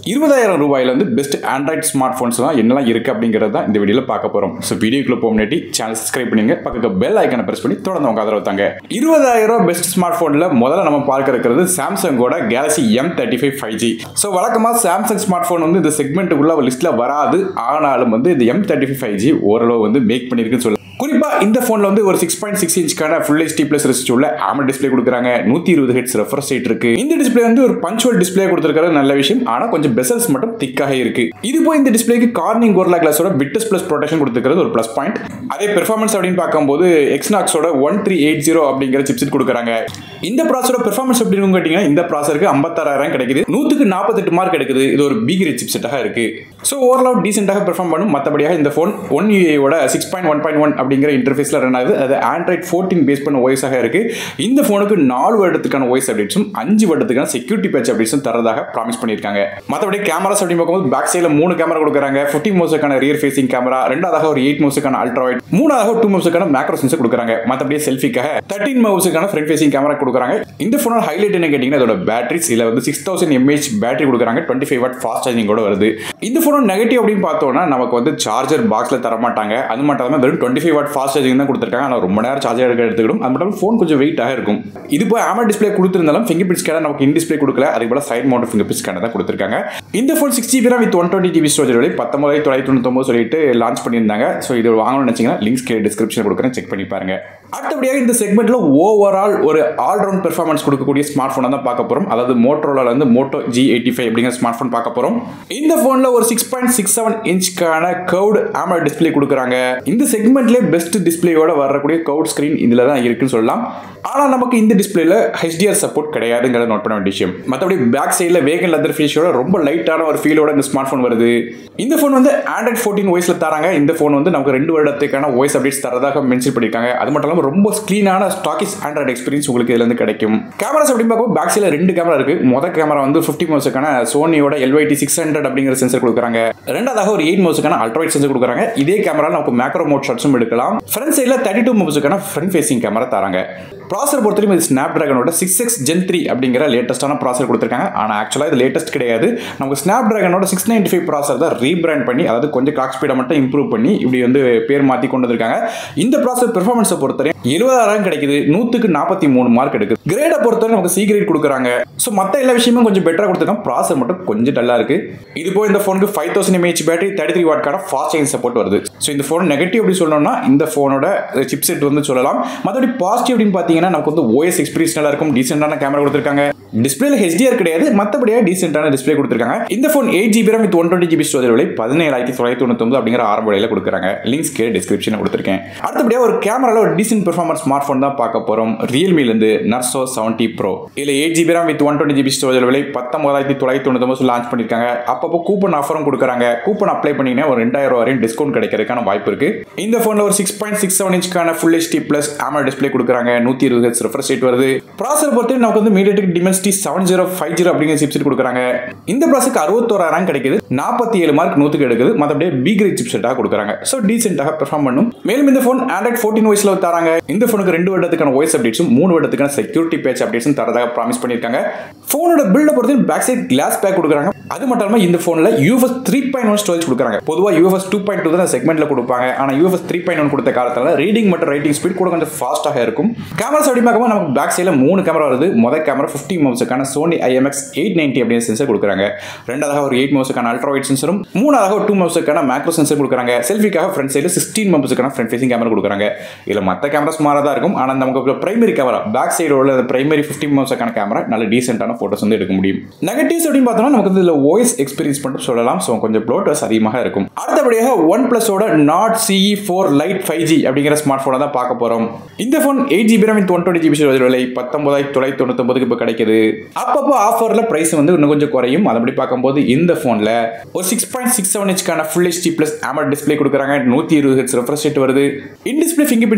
இருபதாயிரம் ரூபாயில வந்து பெஸ்ட் ஆண்ட்ராய்ட் ஸ்மார்ட் ஃபோன்ஸ்லாம் என்னெல்லாம் இருக்கு அப்படிங்கிறது தான் இந்த வீடியோவில் பார்க்க போறோம் ஸோ வீடியோக்குள்ள போக முன்னாடி சேனல் சப்ஸ்கிரைப் பண்ணுங்க பக்கத்து பெல் ஐக்கனை பிரஸ் பண்ணி தொடர்ந்து உங்க ஆதரவு தாங்க இருபதாயிரம் ரூபாய் பெஸ்ட் ஸ்மார்ட் ஃபோனில் முதல்ல நம்ம பார்க்க இருக்கிறது சாம்சங்கோட Galaxy M thirty five five G so வழக்கமாக சாம்சங் ஸ்மார்ட் ஃபோன் வந்து இந்த செக்மெண்ட்டுக்குள்ள லிஸ்ட்டில் வராது ஆனாலும் வந்து இந்த M thirty five five G ஓரளவு வந்து மேக் பண்ணியிருக்குன்னு சொல்லலாம் குறிப்பா இந்த போன்ல வந்து ஒரு சிக்ஸ் பாயிண்ட் சிக்ஸ் இன்ச்க்கான ஃபுல் ஹெச்டி பிளஸ் ரெசிஸ்ட் உள்ள ஆமல் டிஸ்பிளே கொடுக்குறாங்க நூத்தி இருபது ஹெட்ஸ் ரெஃப்ரெஷ் ரேட் இருக்கு இந்த டிஸ்பிளே வந்து ஒரு பஞ்சுவல் டிஸ்பிளே கொடுத்துருக்கிற நல்ல விஷயம் ஆனா கொஞ்சம் பெசல்ஸ் மட்டும் திக்காக இருக்கு இது போய் இந்த டிஸ்பிளேக்கு கார்னிங் கோர்லா கிளாஸோட விட்டஸ் பிளஸ் ப்ரொடெக்ஷன் கொடுத்துருக்கிறது ஒரு பிளஸ் பாயிண்ட் அதே பெர்ஃபார்மன்ஸ் அப்படின்னு பார்க்கும்போது எக்ஸ்நாக்ஸோட ஒன் த்ரீ எயிட் ஜீரோ அப்படிங்கிற சிப்செட் கொடுக்குறாங்க இந்த ப்ராசரோட பெர்ஃபார்மன்ஸ் அப்படின்னு கேட்டீங்கன்னா இந்த ப்ராசருக்கு ஐம்பத்தாறாயிரம் கிடைக்குது நூற்றுக்கு நாற்பத்தெட்டு மார்க் கிடைக்குது இது ஒரு பிகிரி சிப்செட்டாக இருக்கு ஸோ ஓவரால் டீசென்ட்டாக பெர்ஃபார்ம் பண்ணும் மற்றபடியாக இந்த ஃபோன் ஒன் யூஏயோட six point one point one அப்படிங்கிற இன்டர்ஃபேஸில் ரன் ஆகுது அது ஆண்ட்ராய்ட் ஃபோர்டீன் பேஸ் பண்ண ஓஎஸாக இருக்கு இந்த ஃபோனுக்கு நாலு வருடத்துக்கான ஓஎஸ் அப்டேட்ஸும் அஞ்சு வருடத்துக்கான செக்யூரிட்டி பேட்ச் அப்டேட்ஸும் தரதாக ப்ராமிஸ் பண்ணியிருக்காங்க மற்றபடி கேமராஸ் அப்படின்னு பார்க்கும்போது பேக் சைடில் மூணு கேமரா கொடுக்குறாங்க ஃபிஃப்டின் மோஸுக்கான ரியர் ஃபேசிங் கேமரா ரெண்டாவதாக ஒரு எயிட் மோஸுக்கான அல்ட்ராவைட் மூணாவதாக டூ மோஸுக்கான மேக்ரோ சென்சர் கொடுக்குறாங்க மற்றபடி செல்ஃபிக்காக தேர்ட்டின் மவுஸுக்கான ஃப்ரண்ட் ஃபேசிங் கேமரா கொடுக்குறாங்க இந்த ஃபோனோட ஹைலைட் என்ன கேட்டிங்கன்னா இதோட பேட்டரிஸ் இதில் வந்து சிக்ஸ் தௌசண்ட் எம்ஏஹெச் பேட்டரி கொடுக்குறாங்க twenty five watt fast charging கூட வருது இந்த ஃபோனோட நெகட்டிவ் அப்படின்னு பார்த்தோம்னா நமக்கு வந்து சார்ஜர் பாக்ஸில் தர மாட்டாங்க அது மட்டும் இல்லாமல் வெறும் twenty five watt fast charging தான் கொடுத்துருக்காங்க ஆனால் ரொம்ப நேரம் சார்ஜர் எடுக்க எடுத்துக்கிடும் அது மட்டும் ஃபோன் கொஞ்சம் வெயிட்டாக இருக்கும் இது போய் ஆமல் டிஸ்பிளே கொடுத்துருந்தாலும் ஃபிங்கர் பிரிண்ட் ஸ்கேனர் நமக்கு இன் டிஸ்பிளே கொடுக்கல அதே போல side mount fingerprint scanner தான் கொடுத்துருக்காங்க இந்த phone six GB with one twenty GB storage விலை பத்தொம்பது தொள்ளாயிரத்தி தொண்ணூத்தொம்பது சொல்லிட்டு லான்ச் பண்ணியிருந்தாங்க ஸோ இது வாங்கணும்னு நினச்சிங்கன்னா லிங்க்ஸ் கீழே டிஸ்கிரிப்ஷன் கொடுக்குறேன் செக் பண்ணி பாருங்க அடுத்தபடியாக இந்த செக்மெண்ட்ல ஓவரால் ஒரு ஆல்ரவுண்ட் பெர்ஃபார்மன்ஸ் கொடுக்கக்கூடிய ஸ்மார்ட் ஃபோனை தான் பார்க்க போகிறோம் அதாவது மோட்டோரோல வந்து மோட்டோ ஜி எயிட்டி ஃபைவ் அப்படிங்கிற ஸ்மார்ட் ஃபோன் பார்க்க போகிறோம் இந்த ஃபோனில் ஒரு சிக்ஸ் பாயிண்ட் சிக்ஸ் செவன் இன்ச்க்கான கவுட் ஆமர் டிஸ்பிளே கொடுக்குறாங்க இந்த செக்மெண்ட்லேயே பெஸ்ட் டிஸ்பிளேயோட வரக்கூடிய கவுட் ஸ்க்ரீன் இதில் தான் இருக்குன்னு சொல்லலாம் ஆனால் நமக்கு இந்த டிஸ்பிளேல ஹெச்டிஆர் சப்போர்ட் கிடையாதுங்கிறத நோட் பண்ண வேண்டிய விஷயம் மற்றபடி பேக் சைடில் வேகன் லெதர் ஃபீச்சரோட ரொம்ப லைட்டான ஒரு ஃபீலோட இந்த ஸ்மார்ட் ஃபோன் வருது இந்த ஃபோன் வந்து ஆண்ட்ராய்ட் ஃபோர்டீன் வாய்ஸில் தராங்க இந்த ஃபோன் வந்து நமக்கு ரெண்டு வருடத்துக்கான வாய்ஸ் அப்டேட்ஸ் தரதாக மென்ஷன் பண்ணியிருக்காங்க அது மட்டும் இல்லாமல் ரொம்ப க்ளீனான ஸ்டாக்கிஸ் ஆண்ட்ராய்ட் எக்ஸ்பீரியன்ஸ் உங்களுக்கு இதுல இருந்து கிடைக்கும் கேமராஸ் அப்படின்னு பார்க்கும் பேக் சைடில் ரெண்டு கேமரா இருக்கு மொதல் கேமரா வந்து ஃபிஃப்டி மோஸுக்கான சோனியோட எல்வைடி சிக்ஸ் ஹண்ட்ரட் அப்படிங்கிற சென்சர் கொடுக்குறாங்க ரெண்டாவதாக ஒரு எயிட் மோஸுக்கான அல்ட்ராய்ட் சென்சர் கொடுக்குறாங்க இதே கேமரா நமக்கு மேக்ரோ மோட் ஷாட்ஸும் எடுக்கலாம் ஃப்ரண்ட் சைடில் தேர்ட்டி டூ மோஸுக்கான ஃப்ரண்ட் ஃபேசிங் கேமரா தராங்க ப்ராசர் பொறுத்தவரைக்கும் இது ஸ்னாப் ட்ராகனோட சிக்ஸ் எக்ஸ் ஜென் த்ரீ அப்படிங்கிற லேட்டஸ்டான ப்ராசர் கொடுத்துருக்காங்க ஆனால் ஆக்சுவலாக இது லேட்டஸ்ட் கிடையாது நமக்கு ஸ்னாப் ட்ராகனோட சிக்ஸ் நைன்டி ஃபைவ் ப்ராசர் தான் ரீபிராண்ட் பண்ணி அதாவது கொஞ்சம் கிளாக் ஸ்பீடை மட்டும் இம்ப்ரூவ் பண்ணி இப்படி வந்து பேர் மாற்றி கொண்டு வந்திருக்காங்க இந்த ப்ராசர் பெர்ஃபார்மன்ஸை பொறுத்தவரை எழுபதாயிரம் கிடைக்குது நூற்றுக்கு நாற்பத்தி மூணு மார்க் எடுக்குது கிரேடை பொறுத்தவரை நமக்கு சி கிரேட் கொடுக்குறாங்க ஸோ மற்ற எல்லா விஷயமும் கொஞ்சம் பெட்டராக கொடுத்துருக்காங்க ப்ராசர் மட்டும் கொஞ்சம் டல்லாக இருக்கு இது போய் இந்த ஃபோனுக்கு five thousand mAh battery thirty three வாட்கான ஃபாஸ்ட் சார்ஜிங் சப்போர்ட் வருது ஸோ இந்த ஃபோன் நெகட்டிவ் அப்படி சொல்லணும்னா இந்த ஃபோனோட சிப் செட் வந்து சொல்லலாம் மற்றபடி பாசிட்டிவ் அப்படின்னு பார்த்தீங்கன்னா நமக்கு வந்து ஓஎஸ் எக்ஸ்பீரியன்ஸ் நல்லா இருக்கும் டீசென்டான கேமரா கொடுத்துருக்காங்க டிஸ்பிளேல ஹெச்டிஆர் கிடையாது மற்றபடியாக டீசென்டான டிஸ்பிளே கொடுத்துருக்காங்க இந்த phone eight GB RAM with one twenty GB storage விலை பதினேழாயிரத்தி தொள்ளாயிரத்தி தொண்ணூத்தொம்பது அப்படிங்கிற ஆரம்ப விலையில் கொடுக்குறாங்க லிங்க்ஸ் கீழே டிஸ்கிரிப்ஷனில் கொடுத்துருக்கேன் அடுத்தபடியாக ஒரு கேமராவில் ஒரு டீசென்ட் பெர்ஃபார்மன்ஸ் ஸ்மார்ட் ஃபோன் தான் பார்க்க போகிறோம் ரியல்மிலேருந்து நர்சோ செவன்ட்டி ப்ரோ இதில் eight GB RAM with one twenty GB storage விலை பத்தொன்பதாயிரத்தி தொள்ளாயிரத்தி தொண்ணூத்தொம்பது லான்ச் பண்ணியிருக்காங்க அப்பப்போ கூப்பன் ஆஃபரும் கொடுக்குறாங்க கூப்பன் அப்ளை பண்ணிங்கன்னா ஒரு ரெண்டாயிரம் ரூபா வரையும் டிஸ்கவுண்ட் கிடைக்கிறதுக்கான வாய்ப்பு இருக்கு இந்த ஃபோனில் ஒரு சிக்ஸ் பாயிண்ட் சிக்ஸ் செவன் இன்ச்க்கான full HD plus AMOLED display கொடுக்குறாங்க நூற்றி இருபது ஹெச் ரெஃப்ரெஷ் ரேட் வருது ப்ராசர் பொறுத்து நமக்கு வந்து MediaTek Dimensity seven zero five zero அப்படிங்கிற சிப்செட் கொடுக்குறாங்க இந்த ப்ராசருக்கு அறுபத்தோராயிரம் கிடைக்குது நாற்பத்தி ஏழு மார்க் நூற்றுக்கு எடுக்குது மற்றபடியே பி கிரேட் சிப்செட்டாக கொடுக்குறாங்க ஸோ டீசென்ட்டாக பெர்ஃபார்ம் பண்ணும் மேலும் இந்த ஃபோன் ஆண்ட்ராய்ட் ஃபோர்டீன் வயசில் தராங்க இந்த ஃபோனுக்கு ரெண்டு வருடத்துக்கான வாய்ஸ் அப்டேட்ஸும் மூணு வருடத்துக்கான செக்யூரிட்டி பேட்ச் அப்டேட்ஸும் தரதாக ப்ராமிஸ் பண்ணியிருக்காங்க ஃபோனோட பில்டை பொறுத்து பேக் சைட் கிளாஸ் பேக் கொடுக்குறாங்க அது மட்டும் இல்லாமல் இந்த ஃபோனில் UFS three point one storage கொடுக்குறாங்க பொதுவாக யூஎஃப்எஸ் டூ பாயிண்ட் டூ தான் செக்மெண்ட்டில் கொடுப்பாங்க ஆனால் யூஎஃப்எஸ் த்ரீ பாயிண்ட் ஒன் கொடுத்த காலத்தில் ரீடிங் மற்றும் ரைட்டிங் ஸ்பீட் கூட கொஞ்சம் ஃபாஸ்ட்டாக இருக்கும் கேமராஸ் அப்படி பார்க்கும்போது நமக்கு பேக் சைடில் மூணு கேமரா வருது மொதல் கேமரா ஃபிஃப்டி மோஸுக்கான சோனி ஐஎம்எக்ஸ் எயிட் நைன்டி அப்படிங்கிற சென்சர் கொடுக்குறாங்க ரெண்டாவதாக ஒரு எயிட் மோஸுக்கான அல்ட்ராவைட் சென்சரும் மூணாவதாக ஒரு டூ மோஸுக்கான மேக்ரோ சென்சர் கொடுக்குறாங்க செல்ஃபிக்காக ஃப்ரண்ட் சைடில் சிக்ஸ்டீன் மோஸுக்கான ஃப்ரண்ட் ஃபேசிங் கேமரா கொடுக்குறாங்க இதில் மற்ற கேமராஸ் மாறாக தான் இருக்கும் ஆனால் நமக்கு பிரைமரி கேமரா பேக் சைடு உள்ள பிரைமரி ஃபிஃப்டி மோஸுக்கான கேமரா நல்ல டீசென்ட்டான ஃபோட்டோஸ் வந்து எடுக்க முடியும் நெகட்டிவ்ஸ் அப்படின்னு பார்த்தோம்னா நமக்கு வந்து இதில் வாய்ஸ் எக்ஸ்பீரியன்ஸ் மட்டும் சொல்லலாம் ஸோ கொஞ்சம் ப்ளோட்டர்ஸ் அதிகமாக இருக்கும் அடுத்தபடியாக ஒன் பிளஸோட Nord CE four lite five G அப்படிங்கிற ஸ்மார்ட் ஃபோனை தான் பார்க்க போகிறோம் இந்த phone eight GB RAM one twenty GB விலை பத்தொன்பதாயிரத்தி தொள்ளாயிரத்தி தொண்ணூத்தொம்பதுக்கு இப்போ கிடைக்குது அப்பப்போ ஆஃபரில் ப்ரைஸ் வந்து இன்னும் கொஞ்சம் குறையும் அதபடி பார்க்கும்போது இந்த ஃபோனில் ஒரு சிக்ஸ் பாயிண்ட் சிக்ஸ் செவன் ஹெச்க்கான full HD plus AMOLED display கொடுக்குறாங்க நூற்றி இருபது ஹெச் ரெஃப்ரெஷ் ரேட் வருது in display fingerprint scanner தராங்க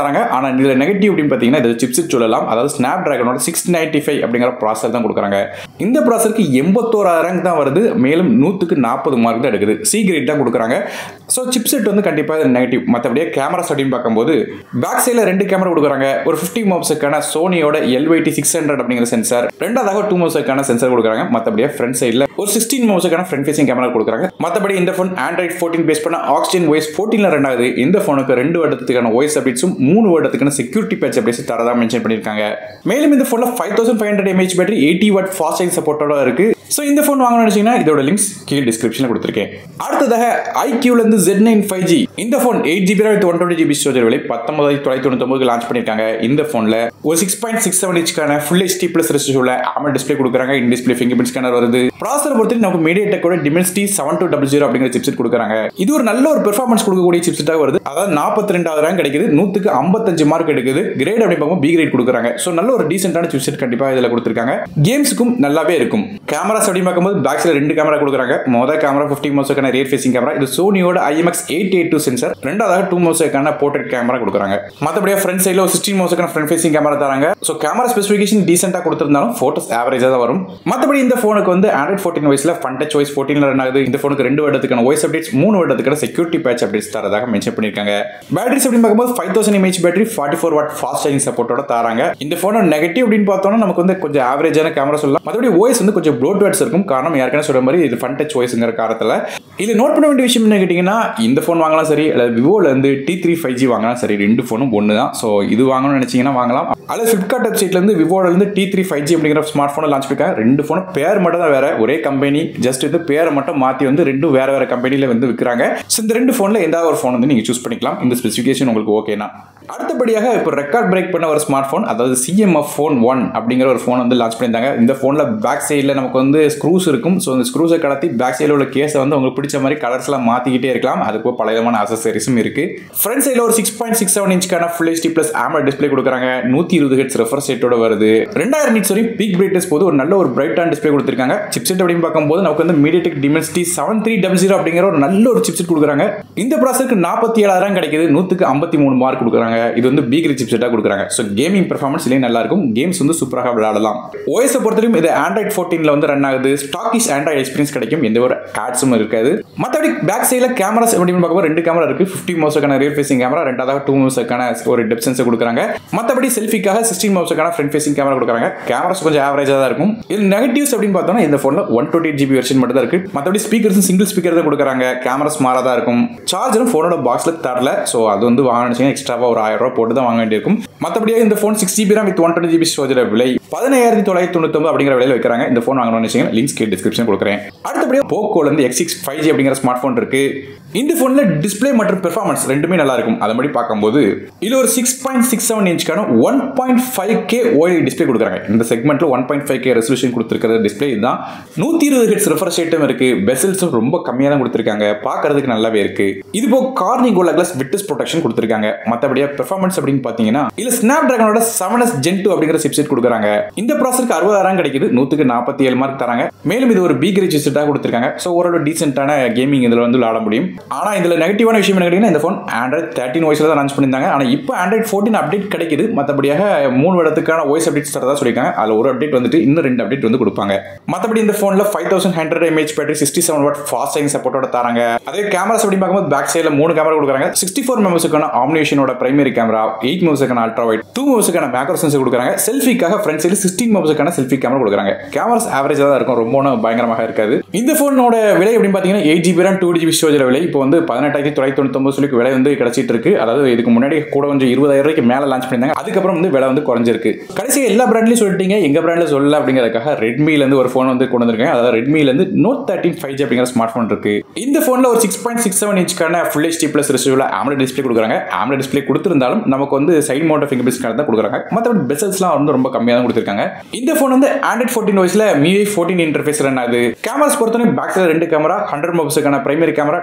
தராங்க ஆனால் இதில் நெகட்டிவ் அப்படின்னு பார்த்தீங்கன்னா இதில் சிப்ஸ் சொல்லலாம் அதாவது ஸ்னாப் டிராகனோட சிக்ஸ் நைன்டி ஃபைவ் அப்படிங்கிற ப்ராசர் தான் கொடுக்குறாங்க இந்த ப்ராசருக்கு எண்பத்தோராயிரம் தான் வருது மேலும் நூற்றுக்கு நாற்பது மார்க் தான் எடுக்குது சி கிரேட் தான் கொடுக்குறாங்க ஸோ சிப்செட் வந்து கண்டிப்பாக நெகட்டிவ் மற்றபடியே கேமராஸ் அப்படின்னு பார்க்கும்போது பேக் சைடில் ரெண்டு கேமரா கொடுக்குறாங்க ஒரு ஃபிஃப்டி மோப்ஸுக்கான சோனியோட எல்வைடி சிக்ஸ் ஹண்ட்ரட் அப்படிங்கிற சென்சார் ரெண்டாவதாக டூ மோப்ஸுக்கான சென்சார் கொடுக்குறாங்க மற்றபடியே ஃப்ரண்ட் சைடில் ஒரு சிக்ஸ்டீன் மோப்ஸுக்கான ஃப்ரண்ட் ஃபேசிங் கேமரா கொடுக்குறாங்க மற்றபடி இந்த ஃபோன் ஆண்ட்ராய்ட் ஃபோர்டீன் பேஸ் பண்ண ஆக்சிஜன் வாய்ஸ் ஃபோர்டீனில் ரெண்டாவது இந்த ஃபோனுக்கு ரெண்டு வருடத்துக்கான வாய்ஸ் அப்டேட்ஸும் மூணு வருடத்துக்கான செக்யூரிட்டி பேட்ச் அப்டேட்ஸ் தரதா மென்ஷன் பண்ணியிருக்காங்க மேலும் இந்த ஃபோனில் five thousand five hundred mAh battery eighty watt fast charging சப்போர்ட்டோட இருக்கு ஸோ இந்த ஃபோன் வாங்கணும்னு நினைச்சீங்கன்னா இதோட லிங்க்ஸ் கீழே டிஸ்கிரிப்ஷனில் கொடுத்துருக்கேன் அடுத்ததாக ஐக்யூலேருந்து ஜெட் நைன் ஃபைவ் ஜி இந்த phone eight GB with one twenty GB storage விலை பத்தொன்பதாயிரத்தி தொள்ளாயிரத்தி தொண்ணூத்தொம்பது லான்ச் பண்ணியிருக்காங்க இந்த ஃபோனில் ஒரு சிக்ஸ் பாயிண்ட் சிக்ஸ் செவன் இன்ச்க்கான ஃபுல் ஹெச்டி ப்ளஸ் ரெஸ்டியூல ஆமல் டிஸ்பிளே கொடுக்குறாங்க in display fingerprint scanner வருது ப்ராசர் பொறுத்து நமக்கு மீடியா டெக்கோட Dimensity seven two double zero அப்படிங்கிற சிப்செட் கொடுக்குறாங்க இது ஒரு நல்ல ஒரு பெர்ஃபார்மன்ஸ் கொடுக்கக்கூடிய சிப்செட்டாக வருது அதாவது நாற்பத்தி ரெண்டாவது ரேங்க் கிடைக்குது நூற்றுக்கு ஐம்பத்தஞ்சு மார்க் எடுக்குது கிரேட் அப்படி பார்க்கும்போது பி கிரேட் கொடுக்குறாங்க ஸோ நல்ல ஒரு டீசென்டான சிப்செட் கண்டிப்பாக இதில் கொடுத்துருக்காங்க கேம்ஸுக்கும் நல்லாவே இருக்கும் கேமராஸ் அப்படி பார்க்கும்போது பேக் சைடில் ரெண்டு கேமரா கொடுக்குறாங்க மொதல் கேமரா ஃபிஃப்டி மோஸுக்கான ரியர் ஃபேசிங் கேமரா இது சோனியோட IMX eight eight two sensor ரெண்டாவது டூ மோஸுக்கான போர்ட்ரேட் கேமரா கொடுக்குறாங்க மற்றபடியே ஃப்ரண்ட் சைடில் ஒரு சிக்ஸ்டீன் மோஸுக்கான ஃப்ரண்ட் ஃபேசிங் கேமரா தராங்க ஸோ கேமரா ஸ்பெசிஃபிகேஷன் டீசென்ட்டாக கொடுத்துருந்தாலும் ஃபோட்டோஸ் ஆவரேஜாக தான் வரும் மற்றபடி இந்த ஃபோனுக்கு வந்து ஆண்ட்ராய்ட் ஃபோர்டீன் வயசில் ஃபன் டச் வாய்ஸ் ஃபோர்டீனில் ரன் ஆகுது இந்த ஃபோனுக்கு ரெண்டு வருடத்துக்கான வாய்ஸ் அப்டேட்ஸ் மூணு வருடத்துக்கான செக்யூரிட்டி பேட்ச் அப்டேட்ஸ் தரதாக மென்ஷன் பண்ணியிருக்காங்க பேட்டரிஸ் அப்படின்னு பார்க்கும்போது five thousand mAh battery forty four watt fast charging சப்போர்ட்டோட தராங்க இந்த ஃபோனோட நெகட்டிவ் அப்படின்னு பார்த்தோம்னா நமக்கு வந்து கொஞ்சம் ஆவரேஜான கேமரா சொல்லலாம் மற்றபடி வாய்ஸ் வந்து கொஞ்சம் ப்ளோட்வேட்ஸ் இருக்கும் காரணம் ஏற்கனவே சொல்ற மாதிரி இது ஃபன் டச் வாய்ஸ்ங்கிற காரணத்தில் இது நோட் பண்ண வேண்டிய விஷயம் என்ன கேட்டிங்கன்னா இந்த ஃபோன் வாங்கலாம் சரி அல்லது விவோல இருந்து டி த்ரீ ஃபைவ் ஜி வாங்கலாம் சரி ரெண்டு ஃபோனும் ஒன்று தான் ஸோ இது வாங்கணும்னு நினச்சிங்கன்னா வாங்கலாம் அல்லது ஃப்ளிப்கார்ட் வெப்சைட்லேருந்து விவோல இருந்து டி த்ரீ ஃபைவ் ஜி அப்படிங்கிற ஸ்மார்ட் ஃபோனை லான்ச் பண்ணிருக்காங்க ரெண்டு ஃபோனும் பேர் மட்டும் தான் வேற ஒரே கம்பெனி ஜஸ்ட் இது பேரை மட்டும் மாற்றி வந்து ரெண்டும் வேற வேற கம்பெனியில் வந்து விற்கிறாங்க ஸோ இந்த ரெண்டு ஃபோனில் எதாவது ஒரு ஃபோன் வந்து நீங்கள் சூஸ் பண்ணிக்கலாம் இந்த ஸ்பெசிஃபிகேஷன் உங்களுக்கு ஓகேனா அடுத்தபடியாக இப்போ ரெக்கார்ட் பிரேக் பண்ண ஒரு ஸ்மார்ட் ஃபோன் அதாவது சிஎம்எஃப் ஃபோன் ஒன் அப்படிங்கிற ஒரு ஃபோன் வந்து லான்ச் பண்ணியிருந்தாங்க இந்த ஃபோனில் பேக் சைடில் நமக்கு வந்து ஸ்க்ரூஸ் இருக்கும் ஸோ அந்த ஸ்க்ரூஸை கடத்தி பேக் சைடில் உள்ள கேஸை வந்து உங்களுக்கு பிடிச்ச மாதிரி கலர்ஸ்லாம் மாற்றிக்கிட்டே இருக்கலாம் அதுக்கு பல விதமான அசசரிஸும் இருக்குது ஃப்ரண்ட் சைடில் ஒரு சிக்ஸ் பாயிண்ட் சிக்ஸ் செவன் இன்ச்க்கான full HD plus AMOLED display கொடுக்குறாங்க நூற்றி இருபது ஹெட்ஸ் ரெஃபர் செட்டோட வருது ரெண்டாயிரம் நிட்ஸ் வரையும் பீக் பிரைட்னஸ் போது ஒரு நல்ல ஒரு பிரைட்டான டிஸ்பிளே கொடுத்துருக்காங்க சிப்செட் அப்படின்னு பார்க்கும்போது நமக்கு வந்து MediaTek Dimensity seven three double zero அப்படிங்கிற ஒரு நல்ல ஒரு சிப்செட் கொடுக்குறாங்க இந்த ப்ராசருக்கு நாற்பத்தி ஏழாயிரம் கிடைக்குது நூற்றுக்கு ஐம்பத்தி மூணு மார்க் கொடுக்குறாங்க இது வந்து பீக் சிப்செட்டாக கொடுக்குறாங்க ஸோ கேமிங் பெர்ஃபார்மன்ஸ் இல்லையே நல்லா இருக்கும் கேம்ஸ் வந்து சூப்பராக விளையாடலாம் ஓஎஸை பொறுத்தவரைக்கும் இது ஆண்ட்ராய்ட் ஃபோர்டீனில் வந்து ரன் ஆகுது ஸ்டாக்கிஷ் ஆண்ட்ராய்ட் எக்ஸ்பீரியன்ஸ் கிடைக்கும் எந்த ஒரு ஆட்ஸும் இருக்காது மற்றபடி பேக் சைடில் கேமராஸ் அப்படின்னு பார்க்கும்போது ரெண்டு கேமரா இருக்குது ஃபிஃப்டி மோஸுக்கான ரியர் ஃபேசிங் கேமரா ரெண்டாவது டூ மோஸுக்கான ஒரு டெப் சென்சர் கொடுக்குறாங்க மற்றபடி செல்ஃபிக்காக சிக்ஸ்டீன் மோஸுக்கான ஃப்ரண்ட் ஃபேசிங் கேமரா கொடுக்குறாங்க கேமராஸ் கொஞ்சம் ஆவரேஜாக தான் இருக்கும் இது நெகட்டிவ்ஸ் அப்படின்னு பார்த்தோம்னா இந்த ஃபோனில் ஒன் டுவெண்ட்டி ஜிபி வெர்ஷன் மட்டும் தான் இருக்குது மற்றபடி ஸ்பீக்கர்ஸ் சிங்கிள் ஸ்பீக்கர் தான் கொடுக்குறாங்க கேமராஸ் மாறாக தான் இருக்கும் சார்ஜரும் ஃபோனோட பாக்ஸில் தரல ஸோ அது வந்து வாங்கினீங்கன்னா எக்ஸ்ட்ராவாக ஒரு ஆயிரம் ரூபா போட்டு தான் வாங்க வேண்டியிருக்கும் மற்றபடியே இந்த phone six GB RAM with one twenty GB storage விலை பதினாயிரத்தி தொள்ளாயிரத்தி தொண்ணூத்தொம்பது அப்படிங்கிற விலையில் வைக்கிறாங்க இந்த ஃபோன் வாங்கணும்னு வச்சுக்கோங்க லிங்க்ஸ் கே டிஸ்கிரிப்ஷன் கொடுக்குறேன் அடுத்தபடியாக போக்கோல இருந்து எக்ஸ் சிக்ஸ் ஃபைவ் ஜி அப்படிங்கிற ஸ்மார்ட் ஃபோன் இருக்கு இந்த ஃபோனில் டிஸ்பிளே மற்றும் பெர்ஃபார்மன்ஸ் ரெண்டுமே நல்லா இருக்கும் அதை மாதிரி பார்க்கும்போது இது ஒரு சிக்ஸ் பாயிண்ட் சிக்ஸ் செவன் இன்ச்க்கான one point five K OLED display கொடுக்குறாங்க இந்த செக்மெண்ட்டில் one point five K resolution கொடுத்துருக்கிற டிஸ்பிளே இதுதான் நூற்றி இருபது ஹெட்ஸ் ரெஃபரன்ஸ் ரேட்டும் இருக்கு பெசல்ஸும் ரொம்ப கம்மியாக தான் கொடுத்துருக்காங்க பார்க்கறதுக்கு நல்லாவே இருக்கு இது போக கார்னிங் கோலா கிளாஸ் விட்னஸ் ப்ரொடெக்ஷன் கொடுத்துருக்காங்க மற்றபடியாக பெர்ஃபார்மன்ஸ் அப்படின்னு பார்த்தீங்கன்னா இல்ல ஸ்னாப் டிராகனோட செவன் எஸ் ஜென் டூ அப்படிங்கிற சிப்செட் கொடுக்குறாங்க இந்த ப்ராசருக்கு அறுபதாயிரம் கிடைக்குது நூற்றுக்கு நாற்பத்தி ஏழு மார்க் தராங்க மேலும் இது ஒரு பீக் ரிச் சிப்செட்டாக கொடுத்துருக்காங்க ஸோ ஓரளவு டீசென்ட்டான கேமிங் இதில் வந்து விளாட முடியும் ஆனால் இதில் நெகட்டிவான விஷயம் என்ன கேட்டீங்கன்னா இந்த ஃபோன் ஆண்ட்ராய்ட் தேர்ட்டின் வாய்ஸில் தான் லான்ச் பண்ணியிருந்தாங்க ஆனால் இப்போ ஆண்ட்ராய்ட் ஃபோர்டின் அப்டேட் கிடைக்குது மற்றபடியாக மூணு இடத்துக்கான வாய்ஸ் அப்டேட்ஸ் தரதா சொல்லியிருக்காங்க அதில் ஒரு அப்டேட் வந்துட்டு இன்னும் ரெண்டு அப்டேட் வந்து கொடுப்பாங்க மற்றபடி இந்த ஃபோனில் five thousand hundred mAh battery sixty seven watt fast charging சப்போர்ட்டோட தராங்க அதே கேமராஸ் அப்படி பார்க்கும்போது பேக் சைடில் மூணு கேமரா கொடுக்குறாங்க சிக்ஸ்டி ஃபோர் மெம்பர்ஸுக்கான ஆம்னேஷனோட பிரைமரி கேமரா எயிட் மெம்பர்ஸுக்கான அல்ட்ரா வைட் டூ மெம்பர்ஸுக்கான மேக்ரோ சென்சர் கொடுக்குறாங்க செல்ஃபிக்காக ஃப்ரண்ட் சைடில் சிக்ஸ்டீன் மெம்பர்ஸுக்கான செல்ஃபி கேமரா கொடுக்குறாங்க கேமராஸ் ஆவரேஜாக தான் இருக்கும் ரொம்ப ஒன்றும் பயங்கரமாக இருக்காது இந்த ஃபோனோட விலை அப்படின்னு பார்த்தீங்கன்னா eight GB RAM two GB storage விலை இப்போ வந்து பதினெட்டாயிரத்தி தொள்ளாயிரத்தி தொண்ணூத்தொம்பது சொல்லி விலை வந்து கிடைச்சிட்டு இருக்கு அதாவது இதுக்கு முன்னாடி கூட கொஞ்சம் இருபதாயிரம் ரூபாய்க்கு மேலே லான்ச் பண்ணியிருந்தாங்க அதுக்கப்புறம் வந்து விலை வந்து குறைஞ்சிருக்கு கடைசி எல்லா பிராண்ட்லையும் சொல்லிட்டீங்க எங்க பிராண்டில் சொல்லல அப்படிங்கிறதுக்காக ரெட்மிலேருந்து ஒரு ஃபோன் வந்து கொண்டு வந்திருக்கேன் அதாவது ரெட்மிலேருந்து நோட் தேர்ட்டின் ஃபைவ் ஜி அப்படிங்கிற ஸ்மார்ட் ஃபோன் இருக்கு இந்த ஃபோனில் ஒரு சிக்ஸ் பாயிண்ட் சிக்ஸ் செவன் இன்ச்க்கான ஃபுல் ஹெச்டி ப்ளஸ் ரிசீவில் ஆம்லெட் டிஸ்பிளே கொடுக்குறாங்க ஆம்லெட் டிஸ்பிளே கொடுத்திருந்தாலும் நமக்கு வந்து side mount fingerprint scanner தான் கொடுக்குறாங்க மற்றபடி பெசல்ஸ்லாம் வந்து ரொம்ப கம்மியாக தான் கொடுத்துருக்காங்க இந்த ஃபோன் வந்து ஆண்ட்ராய்ட் ஃபோர்டீன் வாய்ஸில் மிஐ ஃபோர்டீன் இன்டர்ஃபேஸ் ரன் ஆகுது கேமராஸ் பொறுத்தவரை பேக் சைடு ரெண்டு கேமரா ஹண்ட்ரட் மெம்பர்ஸுக்கான பிரைமரி கேமரா டூ மெம்பர்ஸுக்கான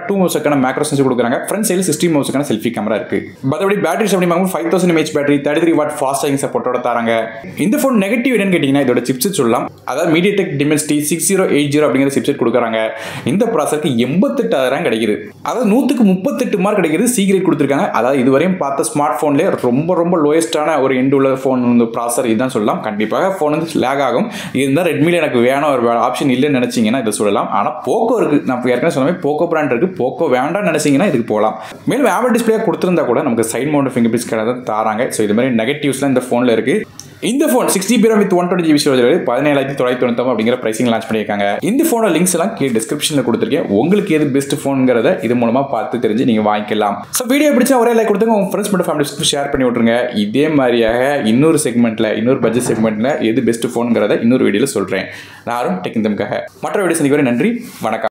ப்ரொசருக்கான மேக்ரோ சென்சர் கொடுக்குறாங்க ஃப்ரண்ட் சைடில் சிஸ்டம் மவுஸுக்கான செல்ஃபி கேமரா இருக்கு மற்றபடி பேட்டரி அப்படி பார்க்கும்போது five thousand mAh battery thirty three watt fast charging சப்போர்ட்டோட தராங்க இந்த ஃபோன் நெகட்டிவ் என்னன்னு கேட்டிங்கன்னா இதோட சிப்செட் சொல்லலாம் அதாவது MediaTek Dimensity six zero eight zero அப்படிங்கிற சிப்செட் கொடுக்குறாங்க இந்த ப்ராசருக்கு எண்பத்தெட்டாயிரம் கிடைக்குது அதாவது நூற்றுக்கு முப்பத்தெட்டு மார்க் கிடைக்குது சீக்கிரம் கொடுத்துருக்காங்க அதாவது இதுவரையும் பார்த்த ஸ்மார்ட் ஃபோன்லேயே ரொம்ப ரொம்ப லோயஸ்டான ஒரு எண்டு உள்ள ஃபோன் வந்து ப்ராசர் இதுதான் சொல்லலாம் கண்டிப்பாக ஃபோன் வந்து லேக் ஆகும் இருந்தால் ரெட்மியில் எனக்கு வேணும் ஒரு ஆப்ஷன் இல்லைன்னு நினச்சிங்கன்னா இதை சொல்லலாம் ஆனால் போக்கோ இருக்குது நான் ஏற்கனவே சொன்ன மாதிரி போக்கோ பிராண்ட் இருக்குது போக்கோ வேண்டாம்னு நினச்சிங்கன்னா இதுக்கு போகலாம் மேலும் ஆவல் டிஸ்பிளே கொடுத்துருந்தா கூட நமக்கு சைட் மவுண்ட் ஃபிங்கர் பிரிட்ஸ் கடை தான் தராங்க ஸோ இது மாதிரி நெகட்டிவ்ஸ்லாம் இந்த ஃபோனில் இருக்குது இந்த phone six GB RAM with one twenty GB storage பதினேழாயிரத்தி தொள்ளாயிரத்தி தொண்ணூத்தொம்பது அப்படிங்கிற ப்ரைசிங் லான்ச் பண்ணியிருக்காங்க இந்த ஃபோனோட லிங்க்ஸ் எல்லாம் கீழே டிஸ்கிரிப்ஷனில் கொடுத்துருக்கேன் உங்களுக்கு எது பெஸ்ட் ஃபோனுங்கிறத இது மூலமாக பார்த்து தெரிஞ்சு நீங்கள் வாங்கிக்கலாம் ஸோ வீடியோ பிடிச்சா ஒரே லைக் கொடுத்துங்க உங்கள் ஃப்ரெண்ட்ஸ் மற்றும் ஃபேமிலிஸ்க்கு ஷேர் பண்ணி விட்ருங்க இதே மாதிரியாக இன்னொரு செக்மெண்ட்டில் இன்னொரு பட்ஜெட் செக்மெண்ட்டில் எது பெஸ்ட் ஃபோனுங்கிறத இன்னொரு வீடியோவில் சொல்கிறேன் நானும் டெக் இந்தமுக்காக மற்ற வீடியோ சந்திக்க நன்றி வணக்கம்